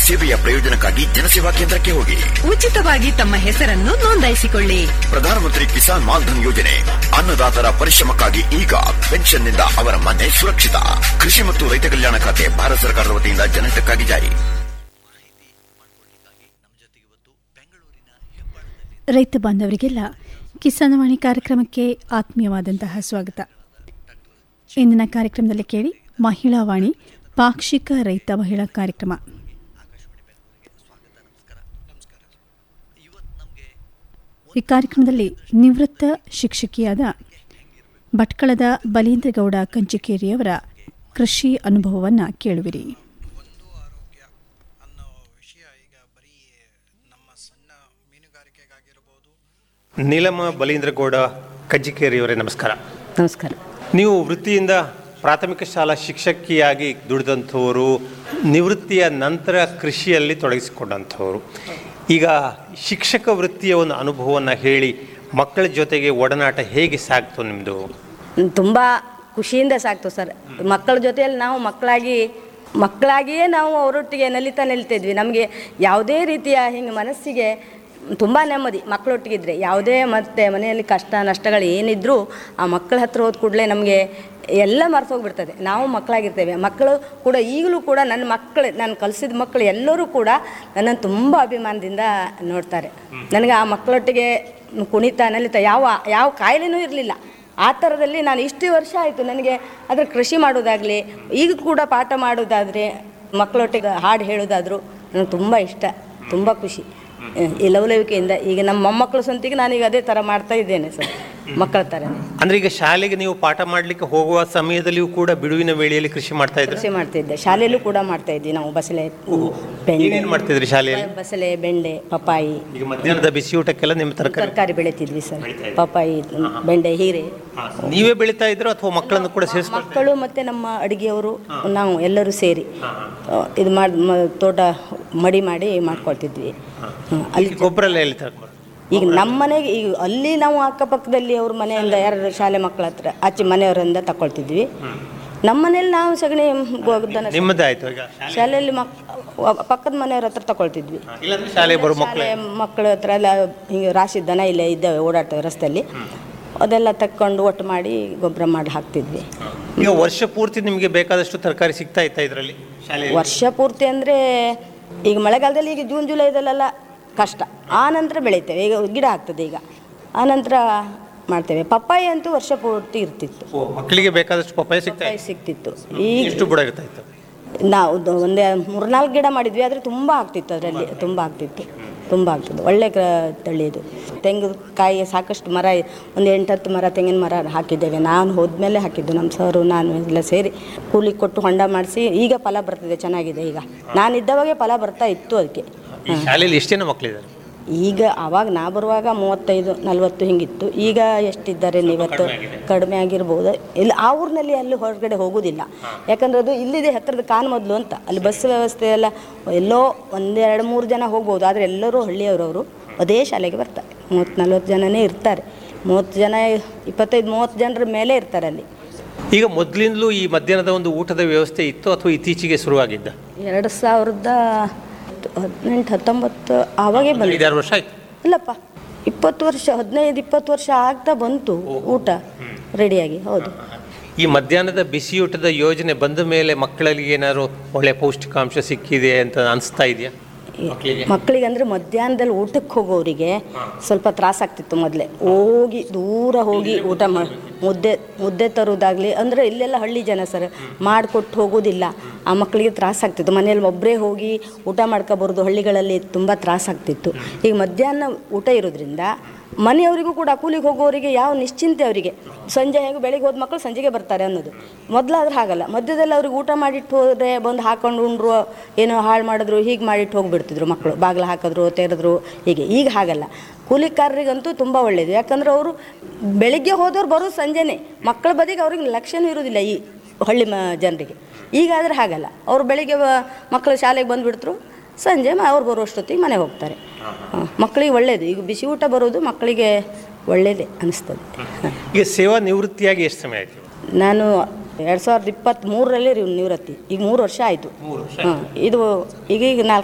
ಸೇವೆಯ ಪ್ರಯೋಜನಕ್ಕಾಗಿ ಜನಸೇವಾ ಕೇಂದ್ರಕ್ಕೆ ಹೋಗಿ ಉಚಿತವಾಗಿ ತಮ್ಮ ಹೆಸರನ್ನು ನೋಂದಾಯಿಸಿಕೊಳ್ಳಿ ಪ್ರಧಾನಮಂತ್ರಿ ಕಿಸಾನ್ ಮಾನ್ಧನ್ ಯೋಜನೆ ಅನ್ನದಾತರ ಪರಿಶ್ರಮಕ್ಕಾಗಿ ಈಗ ಪೆನ್ಷನ್ನಿಂದ ಅವರ ಮನೆ ಸುರಕ್ಷಿತ ಕೃಷಿ ಮತ್ತು ರೈತ ಕಲ್ಯಾಣ ಖಾತೆ ಭಾರತ ಸರ್ಕಾರದ ವತಿಯಿಂದ ಜನಹಿತಕ್ಕಾಗಿ ಜಾರಿ ರೈತ ಬಾಂಧವರಿಗೆಲ್ಲ ಕಿಸಾನವಾಣಿ ಕಾರ್ಯಕ್ರಮಕ್ಕೆ ಆತ್ಮೀಯವಾದಂತಹ ಸ್ವಾಗತ ಇಂದಿನ ಕಾರ್ಯಕ್ರಮದಲ್ಲಿ ಕೇಳಿ ಮಹಿಳಾ ವಾಣಿ ಪಾಕ್ಷಿಕ ರೈತ ಮಹಿಳಾ ಕಾರ್ಯಕ್ರಮ ಈ ಕಾರ್ಯಕ್ರಮದಲ್ಲಿ ನಿವೃತ್ತ ಶಿಕ್ಷಕಿಯಾದ ಭಟ್ಕಳದ ಬಲೀಂದ್ರಗೌಡ ಕಂಚಿಕೇರಿಯವರ ಕೃಷಿ ಅನುಭವವನ್ನು ಕೇಳುವಿರಿ ಒಂದು ಆರೋಗ್ಯ ಅನ್ನೋ ವಿಷಯ ಈಗ ಬರೀ ನಮ್ಮ ಸಣ್ಣ ಮೀನುಗಾರಿಕೆಗಾಗಿರ್ಬೋದು ನೀಲಮ್ಮ ಬಲೀಂದ್ರಗೌಡ ಕಜ್ಜಿಕೇರಿಯವರೇ ನಮಸ್ಕಾರ ನಮಸ್ಕಾರ ನೀವು ವೃತ್ತಿಯಿಂದ ಪ್ರಾಥಮಿಕ ಶಾಲಾ ಶಿಕ್ಷಕಿಯಾಗಿ ದುಡಿದಂಥವರು ನಿವೃತ್ತಿಯ ನಂತರ ಕೃಷಿಯಲ್ಲಿ ತೊಡಗಿಸಿಕೊಂಡಂಥವರು ಈಗ ಶಿಕ್ಷಕ ವೃತ್ತಿಯ ಒಂದು ಅನುಭವವನ್ನು ಹೇಳಿ ಮಕ್ಕಳ ಜೊತೆಗೆ ಒಡನಾಟ ಹೇಗೆ ಸಾಗ್ತು ನಿಮ್ಮದು ತುಂಬ ಖುಷಿಯಿಂದ ಸಾಕ್ತು ಸರ್ ಮಕ್ಕಳ ಜೊತೆಯಲ್ಲಿ ನಾವು ಮಕ್ಕಳಾಗಿ ಮಕ್ಕಳಾಗಿಯೇ ನಾವು ಅವರೊಟ್ಟಿಗೆ ನಲಿತಾ ನಲಿತಿದ್ವಿ ನಮಗೆ ಯಾವುದೇ ರೀತಿಯ ಹಿಂಗೆ ಮನಸ್ಸಿಗೆ ತುಂಬ ನೆಮ್ಮದಿ ಮಕ್ಕಳೊಟ್ಟಿಗಿದ್ರೆ ಯಾವುದೇ ಮತ್ತೆ ಮನೆಯಲ್ಲಿ ಕಷ್ಟ ನಷ್ಟಗಳು ಏನಿದ್ರೂ ಆ ಮಕ್ಕಳ ಹತ್ರ ಹೋದ ಕೂಡಲೇ ನಮಗೆ ಎಲ್ಲ ಮರ್ತೋಗ್ಬಿಡ್ತದೆ ನಾವು ಮಕ್ಕಳಾಗಿರ್ತೇವೆ ಮಕ್ಕಳು ಕೂಡ ಈಗಲೂ ಕೂಡ ನನ್ನ ಮಕ್ಕಳು ನಾನು ಕಲಿಸಿದ ಮಕ್ಕಳು ಎಲ್ಲರೂ ಕೂಡ ನನ್ನನ್ನು ತುಂಬ ಅಭಿಮಾನದಿಂದ ನೋಡ್ತಾರೆ ನನಗೆ ಆ ಮಕ್ಕಳೊಟ್ಟಿಗೆ ಕುಣಿತ ನಲಿತ ಯಾವ ಯಾವ ಕಾಯಿಲೆನೂ ಇರಲಿಲ್ಲ ಆ ಥರದಲ್ಲಿ ನಾನು ಇಷ್ಟು ವರ್ಷ ಆಯಿತು ನನಗೆ ಅದರ ಕೃಷಿ ಮಾಡೋದಾಗಲಿ ಈಗ ಕೂಡ ಪಾಠ ಮಾಡೋದಾದರೆ ಮಕ್ಕಳೊಟ್ಟಿಗೆ ಹಾಡು ಹೇಳೋದಾದರೂ ನನಗೆ ತುಂಬ ಇಷ್ಟ ತುಂಬ ಖುಷಿ ಈ ಲವಲವಿಕೆಯಿಂದ ಈಗ ನಮ್ಮ ಮೊಮ್ಮಕ್ಕಳು ಸ್ವಂತಿಗೆ ನಾನೀಗ ಅದೇ ಥರ ಮಾಡ್ತಾ ಇದ್ದೇನೆ ಸರ್ ಮಕ್ಕಳ ಥರನೇ ಅಂದ್ರೆ ಈಗ ಶಾಲೆಗೆ ನೀವು ಪಾಠ ಮಾಡಲಿಕ್ಕೆ ಹೋಗುವ ಸಮಯದಲ್ಲಿಯೂ ಕೂಡ ಬಿಡುವಿನ ವೇಳೆಯಲ್ಲಿ ಕೃಷಿ ಮಾಡ್ತಾ ಇದ್ರು ಕೃಷಿ ಮಾಡ್ತಿದ್ದೆ ಶಾಲೆಯಲ್ಲೂ ಕೂಡ ಮಾಡ್ತಾ ಇದ್ವಿ ನಾವು ಬಸಳೆ ಬೆಂಡೆ ಏನೇನು ಮಾಡ್ತಿದ್ರಿ ಶಾಲೆಯಲ್ಲಿ ಬಸಳೆ ಬೆಂಡೆ ಪಪ್ಪಾಯಿ ಈಗ ಮಧ್ಯಾಹ್ನದ ಬಿಸಿ ಊಟಕ್ಕೆಲ್ಲ ನಿಮ್ಮ ತರಕಾರಿ ತರಕಾರಿ ಬೆಳಿತಿದ್ವಿ ಸರ್ ಪಪ್ಪಾಯಿ ಬೆಂಡೆ ಹೀರೆ ನೀವೇ ಬೆಳೀತಾ ಇದ್ರು ಅಥವಾ ಮಕ್ಕಳನ್ನು ಕೂಡ ಸೇರಿಸ್ಕೊಂಡು ಮಕ್ಕಳು ಮತ್ತು ನಮ್ಮ ಅಡುಗೆಯವರು ನಾವು ಎಲ್ಲರೂ ಸೇರಿ ಆ, ಇದು ಮಾಡಿ ಮ- ತೋಟ ಮಡಿ ಮಾಡಿ ಮಾಡ್ಕೊಳ್ತಿದ್ವಿ ಹ್ಮ್. ಅಲ್ಲಿ ಗೊಬ್ಬರ ಎಲ್ಲ ಎಲ್ಲಿ ತರ್ಕೊಂಡು ಈಗ ನಮ್ಮ ಮನೆಗೆ ಈಗ ಅಲ್ಲಿ ನಾವು ಅಕ್ಕಪಕ್ಕದಲ್ಲಿ ಅವ್ರ ಮನೆಯಿಂದ ಯಾರು ಶಾಲೆ ಮಕ್ಕಳ ಹತ್ರ ಆಚೆ ಮನೆಯವರಿಂದ ತಗೊಳ್ತಿದ್ವಿ ನಮ್ಮ ಮನೇಲಿ ನಾವು ಸಗಣಿ ಗೋದನ ನಿಮ್ಮದೇ ಆಯ್ತು ಈಗ ಶಾಲೆಯಲ್ಲಿ ಮಕ್ ಪಕ್ಕದ ಮನೆಯವ್ರ ಹತ್ರ ತಗೊಳ್ತಿದ್ವಿ ಇಲ್ಲಾಂದ್ರೆ ಶಾಲೆ ಬರೋ ಮಕ್ಕಳು ಶಾಲೆ ಮಕ್ಕಳ ಹತ್ರ ಎಲ್ಲ ಹಿಂಗೆ ರಾಶಿ ದನ ಇಲ್ಲೇ ಇದ್ದಾವೆ ಓಡಾಡ್ತವೆ ರಸ್ತೆಯಲ್ಲಿ ಅದೆಲ್ಲ ತಕ್ಕೊಂಡು ಒಟ್ಟು ಮಾಡಿ ಗೊಬ್ಬರ ಮಾಡಿ ಹಾಕ್ತಿದ್ವಿ ಈಗ ವರ್ಷ ಪೂರ್ತಿ ನಿಮಗೆ ಬೇಕಾದಷ್ಟು ತರಕಾರಿ ಸಿಗ್ತಾ ಇತ್ತಾ ಇದರಲ್ಲಿ ಶಾಲೆ ವರ್ಷ ಪೂರ್ತಿ ಅಂದರೆ ಈಗ ಮಳೆಗಾಲದಲ್ಲಿ ಈಗ ಜೂನ್ ಜುಲೈದಲ್ಲೆಲ್ಲ ಕಷ್ಟ ಆ ನಂತರ ಬೆಳಿತೇವೆ ಈಗ ಗಿಡ ಆಗ್ತದೆ ಈಗ ಆ ನಂತರ ಮಾಡ್ತೇವೆ ಪಪ್ಪಾಯಿ ಅಂತೂ ವರ್ಷ ಪೂರ್ತಿ ಇರ್ತಿತ್ತು ಮಕ್ಕಳಿಗೆ ಬೇಕಾದಷ್ಟು ಪಪ್ಪಾಯ ಸಿಗ್ತಾ ಪಪ್ಪಾಯಿ ಇತ್ತು ಸಿಗ್ತಿತ್ತು ಈಗ ಎಷ್ಟು ಬುಡ ಇರ್ತಾ ಇತ್ತು ನಾವು ಒಂದು- ಒಂದೇ ಮೂರ್ನಾಲ್ಕು ಗಿಡ ಮಾಡಿದ್ವಿ ಆದರೆ ತುಂಬ ಆಗ್ತಿತ್ತು ಅದರಲ್ಲಿ ತುಂಬ ಆಗ್ತಿತ್ತು ತುಂಬ ಆಗ್ತದೆ ಒಳ್ಳೆ ಕ ತಳಿದು ತೆಂಗಿನಕಾಯಿ ಸಾಕಷ್ಟು ಮರ ಒಂದು ಎಂಟತ್ತು ಮರ ತೆಂಗಿನ ಮರ ಹಾಕಿದ್ದೇವೆ ನಾನು ಹೋದ್ಮೇಲೆ ಹಾಕಿದ್ದು ನಮ್ಮ ಸರು ನಾನು ಎಲ್ಲ ಸೇರಿ ಕೂಲಿ ಕೊಟ್ಟು ಹೊಂಡ ಮಾಡಿಸಿ ಈಗ ಫಲ ಬರ್ತಿದೆ ಚೆನ್ನಾಗಿದೆ ಈಗ ನಾನು ಇದ್ದವಾಗೆ ಫಲ ಬರ್ತಾ ಇತ್ತು ಅದಕ್ಕೆ ಈ ಶಾಲೆಯಲ್ಲಿ ಎಷ್ಟು ಜನ ಮಕ್ಕಳಿದ್ದಾರೆ ಈಗ ಆವಾಗ ನಾ ಬರುವಾಗ ಮೂವತ್ತೈದು ನಲ್ವತ್ತು ಹಿಂಗಿತ್ತು ಈಗ ಎಷ್ಟಿದ್ದಾರೆ ಇವತ್ತು ಕಡಿಮೆ ಆಗಿರ್ಬೋದು ಇಲ್ಲಿ ಆ ಊರಿನಲ್ಲಿ ಅಲ್ಲಿ ಹೊರಗಡೆ ಹೋಗೋದಿಲ್ಲ ಯಾಕಂದ್ರೆ ಅದು ಇಲ್ಲಿದೆ ಹತ್ತಿರದ ಕಾನ್ ಮೊದಲು ಅಂತ ಅಲ್ಲಿ ಬಸ್ ವ್ಯವಸ್ಥೆ ಎಲ್ಲ ಎಲ್ಲೋ ಒಂದೆರಡು ಮೂರು ಜನ ಹೋಗ್ಬೋದು ಆದರೆ ಎಲ್ಲರೂ ಹಳ್ಳಿಯವರವರು ಅದೇ ಶಾಲೆಗೆ ಬರ್ತಾರೆ ಮೂವತ್ತು ನಲ್ವತ್ತು ಜನನೇ ಇರ್ತಾರೆ ಮೂವತ್ತು ಜನ ಇಪ್ಪತ್ತೈದು ಮೂವತ್ತು ಜನರ ಮೇಲೆ ಇರ್ತಾರೆ ಅಲ್ಲಿ ಈಗ ಮೊದಲಿಂದಲೂ ಈ ಮಧ್ಯಾಹ್ನದ ಒಂದು ಊಟದ ವ್ಯವಸ್ಥೆ ಇತ್ತು ಅಥವಾ ಇತ್ತೀಚೆಗೆ ಶುರುವಾಗಿದ್ದ ಎರಡು ಸಾವಿರದ ಹದಿನೆಂಟು ಹತ್ತೊಂಬತ್ತು ಆವಾಗೇ ಬಂದಿದೆ ಐದಾರು ವರ್ಷ ಆಯ್ತು ಇಲ್ಲಪ್ಪ ಇಪ್ಪತ್ತು ವರ್ಷ ಹದಿನೈದು ಇಪ್ಪತ್ತು ವರ್ಷ ಆಗ್ತಾ ಬಂತು ಊಟ ರೆಡಿಯಾಗಿ ಹೌದು ಈ ಮಧ್ಯಾಹ್ನದ ಬಿಸಿಯೂಟದ ಯೋಜನೆ ಬಂದ ಮೇಲೆ ಮಕ್ಕಳಿಗೆ ಏನಾದ್ರು ಒಳ್ಳೆ ಪೌಷ್ಟಿಕಾಂಶ ಸಿಕ್ಕಿದೆ ಅಂತ ಅನಿಸ್ತಾ ಇದೆಯಾ ಮಕ್ಕಳಿಗೆ ಮಕ್ಕಳಿಗೆ ಅಂದರೆ ಮಧ್ಯಾಹ್ನದಲ್ಲಿ ಊಟಕ್ಕೆ ಹೋಗೋರಿಗೆ ಸ್ವಲ್ಪ ತ್ರಾಸಾಗ್ತಿತ್ತು ಮೊದಲೇ ಹೋಗಿ ದೂರ ಹೋಗಿ ಊಟ ಮಾ ಮುದ್ದೆ ಮುದ್ದೆ ತರೋದಾಗಲಿ ಅಂದರೆ ಇಲ್ಲೆಲ್ಲ ಹಳ್ಳಿ ಜನ ಸರ್ ಮಾಡಿಕೊಟ್ಟು ಹೋಗೋದಿಲ್ಲ ಆ ಮಕ್ಕಳಿಗೆ ತ್ರಾಸಾಗ್ತಿತ್ತು ಮನೇಲಿ ಒಬ್ಬರೇ ಹೋಗಿ ಊಟ ಮಾಡ್ಕೊಬಾರ್ದು ಹಳ್ಳಿಗಳಲ್ಲಿ ತುಂಬ ತ್ರಾಸಾಗ್ತಿತ್ತು ಈಗ ಮಧ್ಯಾಹ್ನ ಊಟ ಇರೋದ್ರಿಂದ ಮನೆಯವರಿಗೂ ಕೂಡ ಕೂಲಿಗೆ ಹೋಗೋರಿಗೆ ಯಾವ ನಿಶ್ಚಿಂತೆ ಅವರಿಗೆ ಸಂಜೆ ಹೇಗೆ ಬೆಳಿಗ್ಗೆ ಹೋದ ಮಕ್ಕಳು ಸಂಜೆಗೆ ಬರ್ತಾರೆ ಅನ್ನೋದು ಮೊದಲಾದ್ರೆ ಹಾಗಲ್ಲ ಮಧ್ಯದಲ್ಲಿ ಅವ್ರಿಗೆ ಊಟ ಮಾಡಿಟ್ಟು ಹೋದರೆ ಬಂದು ಹಾಕೊಂಡು ಉಂಡ್ರು ಏನೋ ಹಾಳು ಮಾಡಿದ್ರು ಹೀಗೆ ಮಾಡಿಟ್ಟು ಹೋಗಿಬಿಡ್ತಿದ್ರು ಮಕ್ಕಳು ಬಾಗಿಲು ಹಾಕಿದ್ರು ತೆರೆದ್ರು ಹೀಗೆ ಈಗ ಹಾಗಲ್ಲ ಕೂಲಿಕಾರರಿಗಂತೂ ತುಂಬ ಒಳ್ಳೆಯದು ಯಾಕಂದ್ರೆ ಅವರು ಬೆಳಿಗ್ಗೆ ಹೋದವ್ರು ಬರೋದು ಸಂಜೆನೇ ಮಕ್ಕಳ ಬದಿಗೆ ಅವ್ರಿಗೆ ಲಕ್ಷ್ಯನೂ ಇರೋದಿಲ್ಲ ಈ ಹಳ್ಳಿ ಮ ಜನರಿಗೆ ಈಗಾದರೆ ಹಾಗಲ್ಲ ಅವರು ಬೆಳಿಗ್ಗೆ ಬ- ಮಕ್ಕಳು ಶಾಲೆಗೆ ಬಂದುಬಿಡ್ತರು ಸಂಜೆ ಮ- ಅವ್ರು ಬರುವಷ್ಟೊತ್ತಿಗೆ ಮನೆಗೆ ಹೋಗ್ತಾರೆ ಹಾಂ, ಮಕ್ಕಳಿಗೆ ಒಳ್ಳೆಯದು ಈಗ ಬಿಸಿ ಊಟ ಬರೋದು ಮಕ್ಕಳಿಗೆ ಒಳ್ಳೆಯದೇ ಅನಿಸ್ತದೆ ಹಾಂ. ಈಗ ಸೇವಾ ನಿವೃತ್ತಿಯಾಗಿ ಎಷ್ಟು ಸಮಯ ಆಯ್ತು ನಾನು ಎರಡು ಸಾವಿರದ ಇಪ್ಪತ್ತ್ಮೂರರಲ್ಲಿ ನಿವೃತ್ತಿ ಈಗ ಮೂರು ವರ್ಷ ಆಯಿತು ಹಾಂ ಇದು ಈಗ ಈಗ ನಾಲ್ಕು